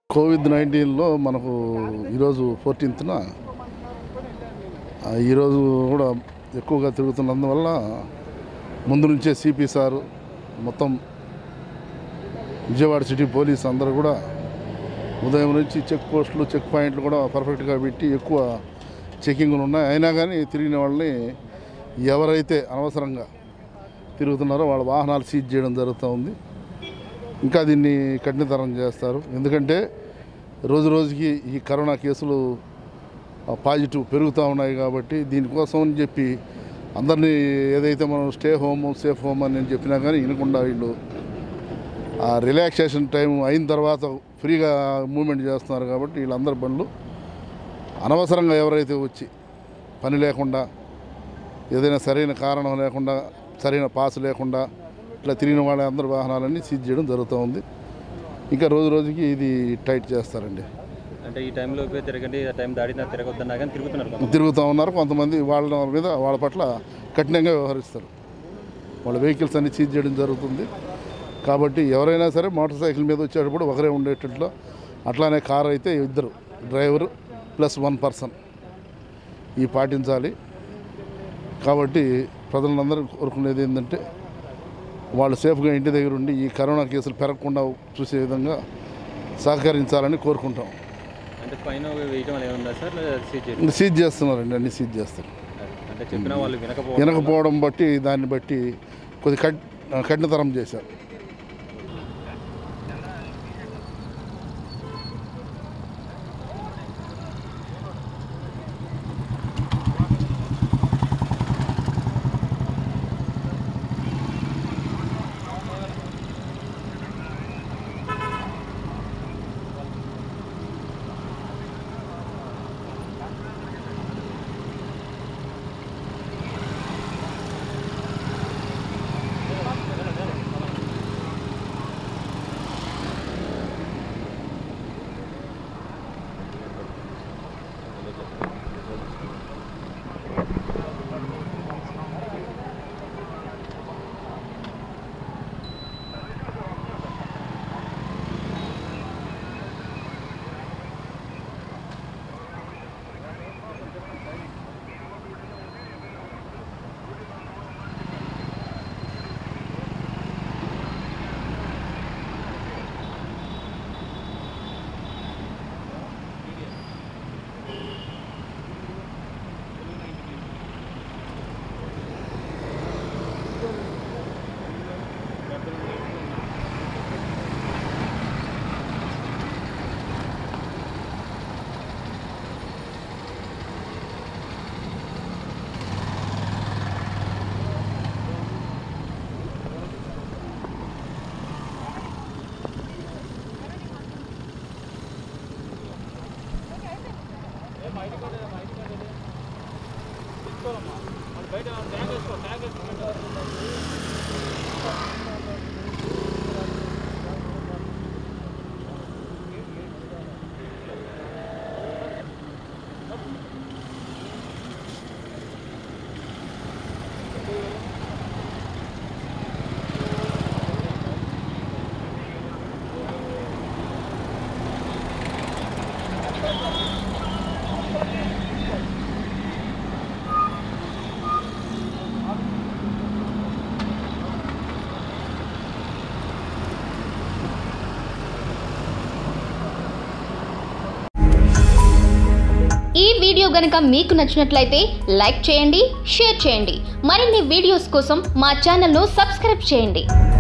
Covid నైన్టీన్లో మనకు ఈరోజు ఫోర్టీన్త్న ఈరోజు కూడా ఎక్కువగా తిరుగుతున్నందువల్ల ముందు నుంచే సిపి సార్ మొత్తం విజయవాడ సిటీ పోలీస్ అందరూ కూడా ఉదయం నుంచి చెక్ పోస్టులు చెక్ పాయింట్లు కూడా పర్ఫెక్ట్గా పెట్టి ఎక్కువ చెకింగ్లు ఉన్నాయి అయినా కానీ తిరిగిన వాళ్ళని ఎవరైతే అనవసరంగా తిరుగుతున్నారో వాళ్ళ వాహనాలు సీజ్ చేయడం జరుగుతూ ఉంది ఇంకా దీన్ని కఠినతరం చేస్తారు ఎందుకంటే రోజు రోజుకి ఈ కరోనా కేసులు ఆ, పాజిటివ్ పెరుగుతూ ఉన్నాయి కాబట్టి దీనికోసం అని చెప్పి అందరినీ ఏదైతే మనం స్టే హోమ్ సేఫ్ హోమ్ అని నేను చెప్పినా కానీ వినకుండా వీళ్ళు ఆ రిలాక్సేషన్ టైం అయిన తర్వాత ఫ్రీగా మూమెంట్ చేస్తున్నారు కాబట్టి వీళ్ళందరి బండ్లు అనవసరంగా ఎవరైతే వచ్చి పని లేకుండా ఏదైనా సరైన కారణం లేకుండా సరైన పాస్ లేకుండా ఇట్లా తిరిగిన వాళ్ళ అందరి వాహనాలన్నీ సీజ్ చేయడం జరుగుతూ ఉంది ఇంకా రోజు రోజుకి ఇది టైట్ చేస్తారండి అంటే ఈ టైంలో తిరగండి ఆ టైం దాడినా తిరగొద్దన్నా కానీ తిరుగుతున్నారు కొంతమంది. తిరుగుతూ ఉన్నారు కొంతమంది వాళ్ళ మీద వాళ్ళ పట్ల కఠినంగా వ్యవహరిస్తారు వాళ్ళ వెహికల్స్ అన్ని సీజ్ చేయడం జరుగుతుంది కాబట్టి ఎవరైనా సరే మోటార్ సైకిల్ మీద వచ్చేటప్పుడు ఒకరే ఉండేటట్లు అట్లానే కార్ అయితే ఇద్దరు డ్రైవర్ ప్లస్ వన్ పర్సన్ ఈ పాటించాలి కాబట్టి ప్రజలందరూ కోరుకునేది ఏంటంటే వాళ్ళు సేఫ్గా ఇంటి దగ్గర ఉండి ఈ కరోనా కేసులు పెరగకుండా చూసే విధంగా సహకరించాలని కోరుకుంటాం అంటే పైన వేయటం అనేది ఉందా సార్ లేదా సీజ్ చేయడం సీజ్ చేస్తున్నారండి అన్ని సీజ్ చేస్తారు అంటే చెప్పిన వాళ్ళు వినకపోవడం వినకపోవడం బట్టి దాన్ని బట్టి కొద్ది కఠ్ కఠినతరం చేశారు ఈ వీడియో గనుక మీకు నచ్చినట్లయితే లైక్ చేయండి షేర్ చేయండి మరిన్ని వీడియోస్ కోసం మా ఛానల్ను సబ్స్క్రైబ్ చేయండి